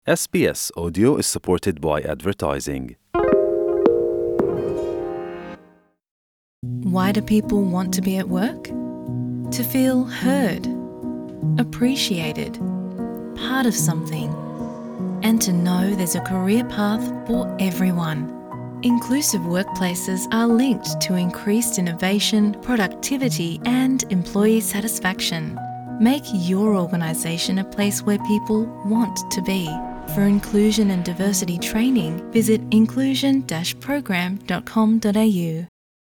SBS Audio is supported by advertising. Why do people want to be at work? To feel heard, appreciated, part of something, and to know there's a career path for everyone. Inclusive workplaces are linked to increased innovation, productivity, and employee satisfaction. Make your organisation a place where people want to be. For inclusion and diversity training, visit inclusion program.com.au.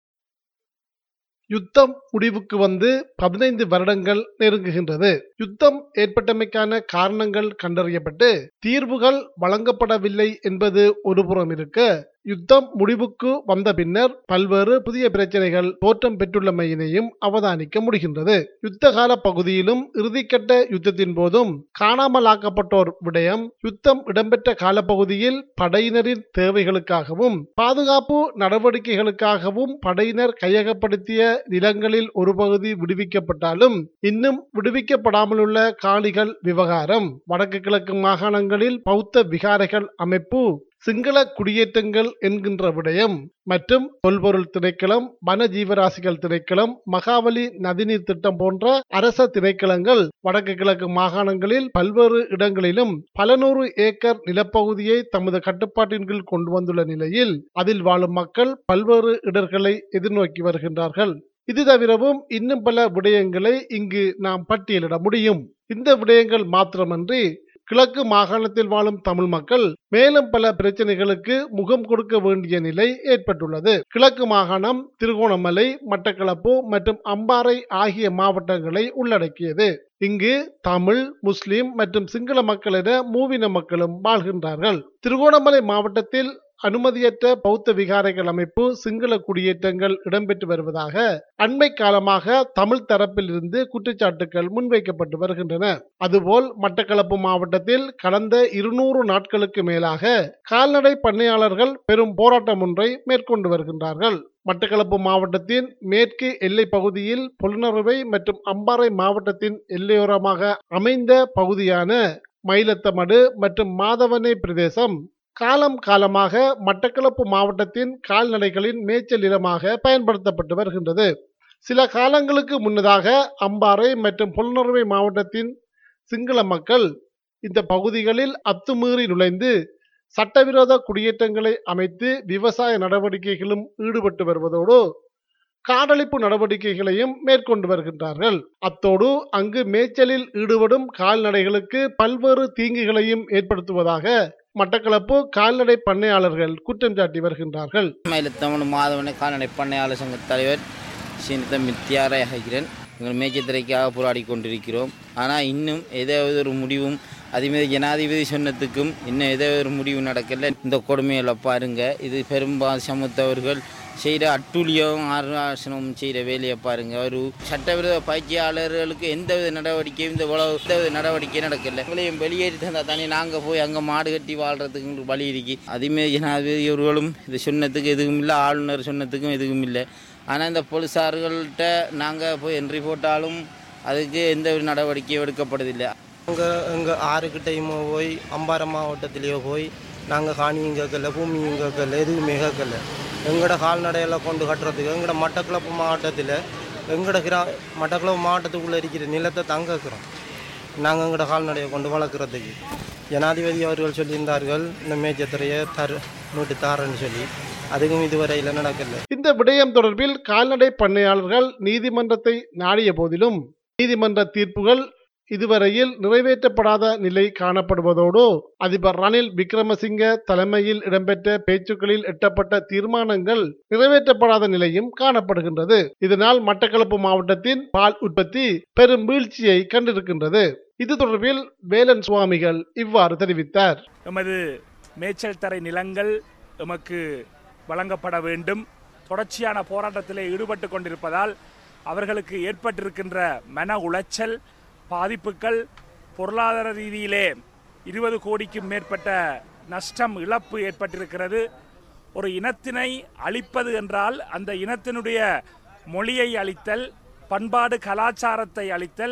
யுத்தம் முடிவுக்கு வந்து பதினைந்து வருடங்கள் நெருங்குகின்றது யுத்தம் ஏற்பட்டமைக்கான காரணங்கள் கண்டறியப்பட்டு தீர்வுகள் வழங்கப்படவில்லை என்பது ஒருபுறம் இருக்க யுத்தம் முடிவுக்கு வந்த பின்னர் பல்வேறு புதிய பிரச்சனைகள் தோற்றம் பெற்றுள்ளமையினையும் அவதானிக்க முடிகின்றது யுத்த கால பகுதியிலும் இறுதிக்கட்ட யுத்தத்தின் போதும் காணாமலாக்கப்பட்டோர் விடயம் யுத்தம் இடம்பெற்ற காலப்பகுதியில் படையினரின் தேவைகளுக்காகவும் பாதுகாப்பு நடவடிக்கைகளுக்காகவும் படையினர் கையகப்படுத்திய நிலங்களில் ஒரு பகுதி விடுவிக்கப்பட்டாலும் இன்னும் விடுவிக்கப்படாமலுள்ள காணிகள் விவகாரம் வடக்கு கிழக்கு மாகாணங்களில் பௌத்த விகாரைகள் அமைப்பு சிங்கள குடியேற்றங்கள் என்கின்ற விடயம் மற்றும் தொல்பொருள் திணைக்களம் வன ஜீவராசிகள் திணைக்களம் மகாவலி நதிநீர் திட்டம் போன்ற அரச திணைக்களங்கள் வடக்கு கிழக்கு மாகாணங்களில் பல்வேறு இடங்களிலும் பல நூறு ஏக்கர் நிலப்பகுதியை தமது கட்டுப்பாட்டின் கீழ் கொண்டு வந்துள்ள நிலையில் அதில் வாழும் மக்கள் பல்வேறு இடர்களை எதிர்நோக்கி வருகின்றார்கள் இது தவிரவும் இன்னும் பல விடயங்களை இங்கு நாம் பட்டியலிட முடியும் இந்த விடயங்கள் மாத்திரமன்றி கிழக்கு மாகாணத்தில் வாழும் தமிழ் மக்கள் மேலும் பல பிரச்சனைகளுக்கு முகம் கொடுக்க வேண்டிய நிலை ஏற்பட்டுள்ளது கிழக்கு மாகாணம் திருகோணமலை மட்டக்களப்பு மற்றும் அம்பாறை ஆகிய மாவட்டங்களை உள்ளடக்கியது இங்கு தமிழ் முஸ்லிம் மற்றும் சிங்கள மக்கள் என மூவின மக்களும் வாழ்கின்றார்கள் திருகோணமலை மாவட்டத்தில் அனுமதியற்ற பௌத்த விகாரைகள் அமைப்பு சிங்கள குடியேற்றங்கள் இடம்பெற்று வருவதாக அண்மை காலமாக தமிழ் தரப்பில் இருந்து குற்றச்சாட்டுகள் முன்வைக்கப்பட்டு வருகின்றன அதுபோல் மட்டக்களப்பு மாவட்டத்தில் கடந்த இருநூறு நாட்களுக்கு மேலாக கால்நடை பண்ணையாளர்கள் பெரும் போராட்டம் ஒன்றை மேற்கொண்டு வருகின்றார்கள் மட்டக்களப்பு மாவட்டத்தின் மேற்கு எல்லை பகுதியில் பொலுநறுவை மற்றும் அம்பாறை மாவட்டத்தின் எல்லையோரமாக அமைந்த பகுதியான மயிலத்தமடு மற்றும் மாதவனை பிரதேசம் காலம் காலமாக மட்டக்களப்பு மாவட்டத்தின் கால்நடைகளின் மேய்ச்சல் இடமாக பயன்படுத்தப்பட்டு வருகின்றது சில காலங்களுக்கு முன்னதாக அம்பாறை மற்றும் பொல்நறுவை மாவட்டத்தின் சிங்கள மக்கள் இந்த பகுதிகளில் அத்துமீறி நுழைந்து சட்டவிரோத குடியேற்றங்களை அமைத்து விவசாய நடவடிக்கைகளும் ஈடுபட்டு வருவதோடு காடழிப்பு நடவடிக்கைகளையும் மேற்கொண்டு வருகின்றார்கள் அத்தோடு அங்கு மேய்ச்சலில் ஈடுபடும் கால்நடைகளுக்கு பல்வேறு தீங்குகளையும் ஏற்படுத்துவதாக மட்டக்களப்பு கால்நடை பண்ணையாளர்கள் குற்றம் சாட்டி வருகின்றார்கள் மயிலத்தமிழ் மாதவனை கால்நடை பண்ணையாளர் சங்க தலைவர் சீனித்த மித்தியாராகிறேன் எங்கள் மேய்ச்சத்துறைக்காக போராடி கொண்டிருக்கிறோம் ஆனால் இன்னும் ஏதாவது ஒரு முடிவும் அதேமாதிரி ஜனாதிபதி சொன்னதுக்கும் இன்னும் ஏதோ ஒரு முடிவு நடக்கல இந்த கொடுமைகளை பாருங்க இது பெரும்பாலும் சமத்தவர்கள் செய்கிற அட்டூழியம் ஆர்வாசனம் செய்கிற வேலையை பாருங்க ஒரு சட்டவிரோத பயிற்சியாளர்களுக்கு எந்தவித நடவடிக்கையும் இந்த உலக எந்தவித நடவடிக்கையும் நடக்கல எங்களையும் வெளியேறி தந்தா தானே நாங்கள் போய் அங்கே மாடு கட்டி வாழ்கிறதுக்கு வழி இருக்கு அதேமாரி ஜனாதிபதி அவர்களும் இது சொன்னதுக்கு எதுவும் இல்லை ஆளுநர் சொன்னதுக்கும் எதுவும் இல்லை ஆனால் இந்த போலீஸார்கள்ட்ட நாங்கள் போய் என்ட்ரி போட்டாலும் அதுக்கு எந்த ஒரு நடவடிக்கையும் எடுக்கப்படுதில்லை அங்கே எங்கள் ஆறுக்கிட்டையுமோ போய் அம்பாறை மாவட்டத்திலேயோ போய் நாங்கள் காணியும் கேட்கல பூமியும் கேட்கல எதுவுமே கேட்கல எங்களோட கால்நடையெல்லாம் கொண்டு கட்டுறதுக்கு எங்களோட மட்டக்களப்பு மாவட்டத்தில் எங்களோட கிரா மட்டக்களப்பு மாவட்டத்துக்குள்ளே இருக்கிற நிலத்தை தங்க வைக்கிறோம் நாங்கள் எங்களோட கால்நடையை கொண்டு வளர்க்குறதுக்கு ஜனாதிபதி அவர்கள் சொல்லியிருந்தார்கள் இந்த மேய்ச்சத்துறையை தரு நூட்டு தாரன்னு சொல்லி அதுக்கும் இதுவரையில் நடக்கல இந்த விடயம் தொடர்பில் கால்நடை பண்ணையாளர்கள் நீதிமன்றத்தை நாடிய போதிலும் நீதிமன்ற தீர்ப்புகள் இதுவரையில் நிறைவேற்றப்படாத நிலை காணப்படுவதோடு அதிபர் ரணில் விக்ரமசிங்க தலைமையில் இடம்பெற்ற பேச்சுக்களில் எட்டப்பட்ட தீர்மானங்கள் நிறைவேற்றப்படாத நிலையும் காணப்படுகின்றது இதனால் மட்டக்களப்பு மாவட்டத்தின் பால் உற்பத்தி பெரும் வீழ்ச்சியை கண்டிருக்கின்றது இது தொடர்பில் வேலன் சுவாமிகள் இவ்வாறு தெரிவித்தார் எமது மேய்ச்சல் தரை நிலங்கள் எமக்கு வழங்கப்பட வேண்டும் தொடர்ச்சியான போராட்டத்திலே ஈடுபட்டு கொண்டிருப்பதால் அவர்களுக்கு ஏற்பட்டிருக்கின்ற மன உளைச்சல் பாதிப்புகள் பொருளாதார ரீதியிலே இருபது கோடிக்கும் மேற்பட்ட நஷ்டம் இழப்பு ஏற்பட்டிருக்கிறது ஒரு இனத்தினை அழிப்பது என்றால் அந்த இனத்தினுடைய மொழியை அழித்தல் பண்பாடு கலாச்சாரத்தை அழித்தல்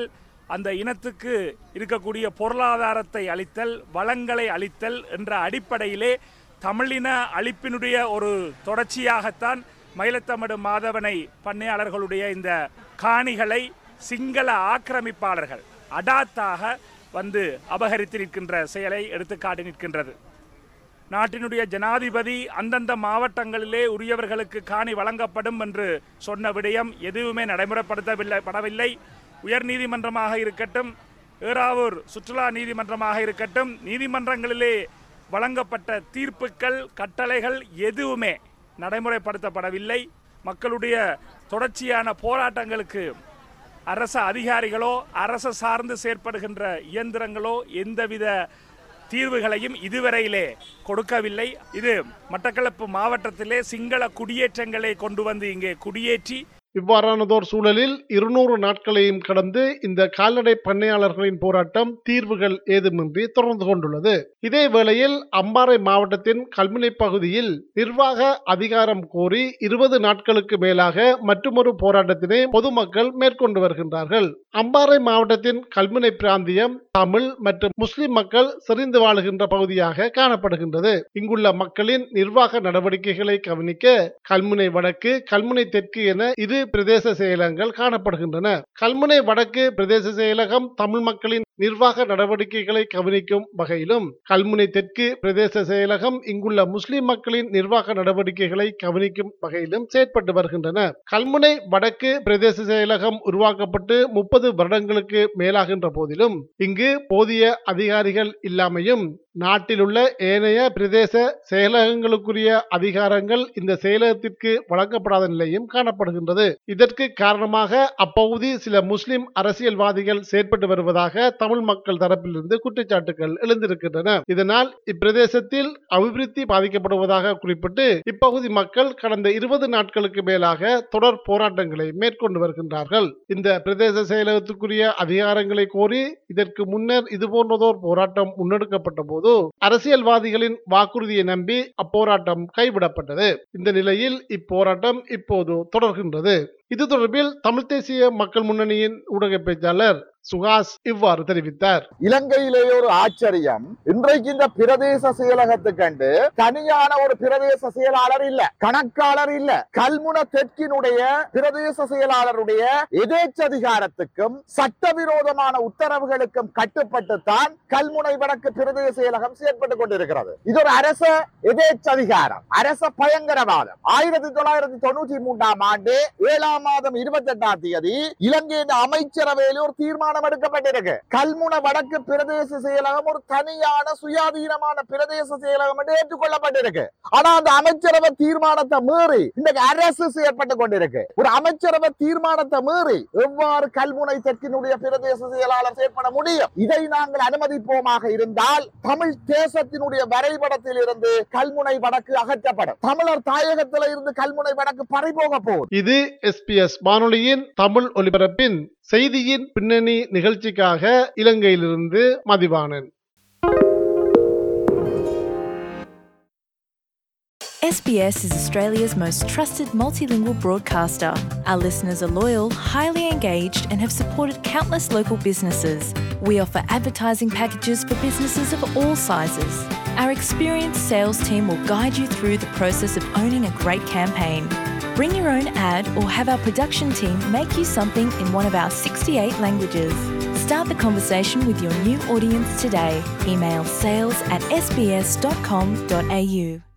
அந்த இனத்துக்கு இருக்கக்கூடிய பொருளாதாரத்தை அளித்தல் வளங்களை அளித்தல் என்ற அடிப்படையிலே தமிழின அழிப்பினுடைய ஒரு தொடர்ச்சியாகத்தான் மயிலத்தமிடு மாதவனை பண்ணையாளர்களுடைய இந்த காணிகளை சிங்கள ஆக்கிரமிப்பாளர்கள் அடாத்தாக வந்து அபகரித்து நிற்கின்ற செயலை எடுத்து காட்டி நிற்கின்றது நாட்டினுடைய ஜனாதிபதி அந்தந்த மாவட்டங்களிலே உரியவர்களுக்கு காணி வழங்கப்படும் என்று சொன்ன விடயம் எதுவுமே நடைமுறைப்படுத்தவில்லை படவில்லை உயர் நீதிமன்றமாக இருக்கட்டும் ஏறாவூர் சுற்றுலா நீதிமன்றமாக இருக்கட்டும் நீதிமன்றங்களிலே வழங்கப்பட்ட தீர்ப்புகள் கட்டளைகள் எதுவுமே நடைமுறைப்படுத்தப்படவில்லை மக்களுடைய தொடர்ச்சியான போராட்டங்களுக்கு அரச அதிகாரிகளோ அரசு சார்ந்து செயற்படுகின்ற இயந்திரங்களோ எந்தவித தீர்வுகளையும் இதுவரையிலே கொடுக்கவில்லை இது மட்டக்களப்பு மாவட்டத்திலே சிங்கள குடியேற்றங்களை கொண்டு வந்து இங்கே குடியேற்றி இவ்வாறானதோர் சூழலில் இருநூறு நாட்களையும் கடந்து இந்த கால்நடை பண்ணையாளர்களின் போராட்டம் தீர்வுகள் ஏதுமின்றி தொடர்ந்து கொண்டுள்ளது இதே வேளையில் அம்பாறை மாவட்டத்தின் கல்முனை பகுதியில் நிர்வாக அதிகாரம் கோரி இருபது நாட்களுக்கு மேலாக மற்றொரு போராட்டத்தினை பொதுமக்கள் மேற்கொண்டு வருகின்றார்கள் அம்பாறை மாவட்டத்தின் கல்முனை பிராந்தியம் தமிழ் மற்றும் முஸ்லிம் மக்கள் செறிந்து வாழுகின்ற பகுதியாக காணப்படுகின்றது இங்குள்ள மக்களின் நிர்வாக நடவடிக்கைகளை கவனிக்க கல்முனை வடக்கு கல்முனை தெற்கு என இரு பிரதேச செயலகங்கள் காணப்படுகின்றன கல்முனை வடக்கு பிரதேச செயலகம் தமிழ் மக்களின் நிர்வாக நடவடிக்கைகளை கவனிக்கும் வகையிலும் கல்முனை தெற்கு பிரதேச செயலகம் இங்குள்ள முஸ்லிம் மக்களின் நிர்வாக நடவடிக்கைகளை கவனிக்கும் வகையிலும் செயற்பட்டு வருகின்றன கல்முனை வடக்கு பிரதேச செயலகம் உருவாக்கப்பட்டு முப்பது வருடங்களுக்கு மேலாகின்ற போதிலும் இங்கு போதிய அதிகாரிகள் இல்லாமையும் நாட்டில் உள்ள ஏனைய பிரதேச செயலகங்களுக்குரிய அதிகாரங்கள் இந்த செயலகத்திற்கு வழங்கப்படாத நிலையும் காணப்படுகின்றது இதற்கு காரணமாக அப்பகுதி சில முஸ்லிம் அரசியல்வாதிகள் செயற்பட்டு வருவதாக தமிழ் மக்கள் தரப்பிலிருந்து குற்றச்சாட்டுகள் எழுந்திருக்கின்றன இதனால் இப்பிரதேசத்தில் அபிவிருத்தி பாதிக்கப்படுவதாக குறிப்பிட்டு இப்பகுதி மக்கள் கடந்த இருபது நாட்களுக்கு மேலாக தொடர் போராட்டங்களை மேற்கொண்டு வருகின்றார்கள் இந்த பிரதேச செயலகத்துக்குரிய அதிகாரங்களை கோரி இதற்கு முன்னர் இதுபோன்றதோர் போராட்டம் முன்னெடுக்கப்பட்ட போது அரசியல்வாதிகளின் வாக்குறுதியை நம்பி அப்போராட்டம் கைவிடப்பட்டது இந்த நிலையில் இப்போராட்டம் இப்போது தொடர்கின்றது இது தொடர்பில் தமிழ் தேசிய மக்கள் முன்னணியின் ஊடக பேச்சாளர் சுகாஸ் இவ்வாறு தெரிவித்தார் இலங்கையிலேயே ஒரு ஆச்சரியம் இன்றைக்கு இந்த பிரதேச செயலகத்து கண்டு தனியான ஒரு பிரதேச செயலாளர் இல்ல கணக்காளர் இல்ல கல்முன தெற்கினுடைய பிரதேச செயலாளருடைய எதேச்சதிகாரத்துக்கும் சட்டவிரோதமான உத்தரவுகளுக்கும் கட்டுப்பட்டுத்தான் கல்முனை வடக்கு பிரதேச செயலகம் செயற்பட்டுக் கொண்டிருக்கிறது இது ஒரு அரச எதேச்சதிகாரம் அரச பயங்கரவாதம் ஆயிரத்தி தொள்ளாயிரத்தி தொண்ணூற்றி மூன்றாம் ஆண்டு ஏழாம் மாதம் இருபத்தி எட்டாம் தேதி இலங்கையின் அமைச்சரவையில் ஒரு தீர்மானம் தீர்மானம் எடுக்கப்பட்டிருக்கு கல்முன வடக்கு பிரதேச செயலகம் ஒரு தனியான சுயாதீனமான பிரதேச செயலகம் என்று ஏற்றுக்கொள்ளப்பட்டிருக்கு ஆனா அந்த அமைச்சரவை தீர்மானத்தை மீறி இன்றைக்கு அரசு செயற்பட்டு கொண்டிருக்கு ஒரு அமைச்சரவை தீர்மானத்தை மீறி எவ்வாறு கல்முனை தெற்கினுடைய பிரதேச செயலாளர் செயற்பட முடியும் இதை நாங்கள் அனுமதிப்போமாக இருந்தால் தமிழ் தேசத்தினுடைய வரைபடத்தில் இருந்து கல்முனை வடக்கு அகற்றப்படும் தமிழர் தாயகத்தில் இருந்து கல்முனை வடக்கு பறிபோக போகும் இது எஸ்பிஎஸ் வானொலியின் தமிழ் ஒலிபரப்பின் செய்தியின் பின்னணி நிகழ்ச்சிக்காக இலங்கையிலிருந்து Mathivanan SBS is Australia's most trusted multilingual broadcaster. Our listeners are loyal, highly engaged, and have supported countless local businesses. We offer advertising packages for businesses of all sizes. Our experienced sales team will guide you through the process of owning a great campaign. Bring your own ad or have our production team make you something in one of our 68 languages. Start the conversation with your new audience today. Email sales at sbs.com.au.